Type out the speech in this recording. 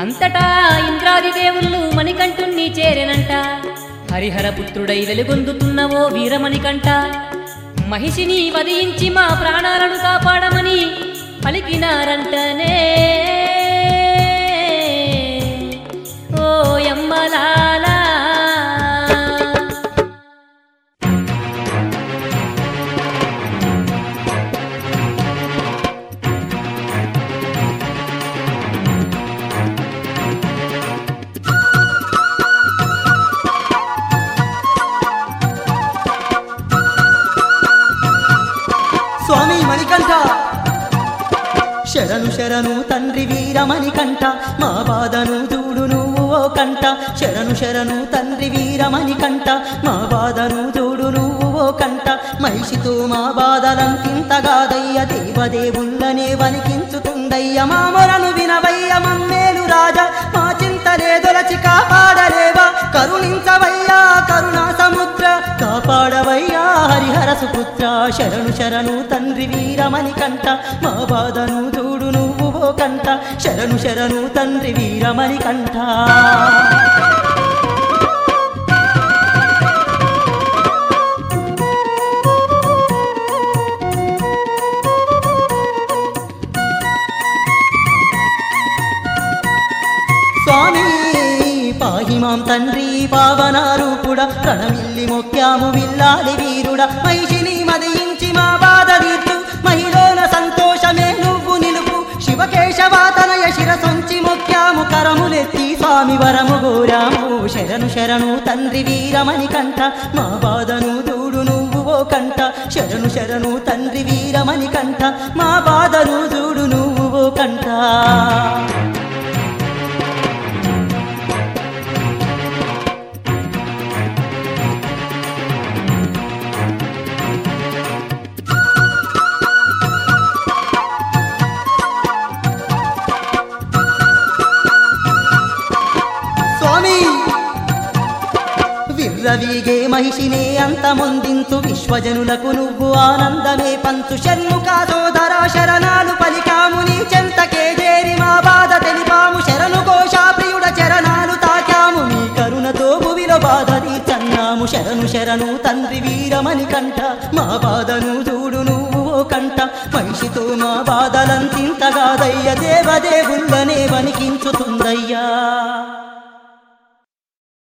అంతటా ఇంద్రాది దేవుళ్ళు మణికంఠుణ్ణి చేరెనంట హరిహర పుత్రుడై వెలుగొందుతున్నవో వీరమణికంఠ మహిషిని వధించి మా ప్రాణాలను కాపాడమని పలికినారంటనే ఓ యమ్మలాలా స్వామి మణికంఠ శరణు శరణు తండ్రి వీరమణికంఠ మా బాధను చూడు నువ్వు ఓ కంట శరణు శరణు తండ్రి వీరమణికంఠ మా బాధను చూడు నువ్వు ఓ కంట మహిషితో మా బాధలంతింతగాదయ్య దేవదేవుళ్ళనే వణికించుతుందయ్య మా మొరను వినవయ్య మమ్మేలు రాజా మా చింతలే దొలచి కాపాడలేవా కరుణించవయ్యా కరుణా సముద్ర కాపాడవయ్యా హరిహర సుపుత్ర శరణు శరణు తండ్రి వీరమణి కంట మా బాధను చూడు నువ్వు ఓ కంట శరణు శరణు తండ్రి వీరమణి కంట స్వామి పాహి మాం తండ్రి పావనారూపుడ ప్రణమిల్లి మొక్యాము విల్లాలి వీరుడ మహిషిని మదించి మా బాధ తీర్చు మహిళల సంతోషమే నువ్వు నిలుపు శివకేశవాతనయ శిరసొంచి మొక్యాము కరములెత్తి స్వామి వరము గోరాము శరణు శరణు తండ్రి వీరమణి కంట మా బాధను చూడు నువ్వు ఓ కంట శరణు శరణు తండ్రి వీరమణి కంట మా బాధను చూడు నువ్వు ఓ కంట స్వామి విర్రవీగే మహిషినే అంతమొందించు విశ్వజనులకు నువ్వు ఆనందమే పంచు షణ్ముఖ సోదర శరణాలు పలికాము నీ చెంతకే చేరి మా బాధ తెలిపాము శరణు ఘోష ప్రియుడ చరణాలు తాకాము నీ కరుణతో భువిలో బాధ తీర్చన్నాము శరణు శరణు తండ్రి వీరమణి కంట మా బాధను చూడు నువ్వు ఓ కంట మహిషితో మా బాధలంతింతగాదయ్య దేవదేవుళ్ళనే వణికించుతుందయ్యా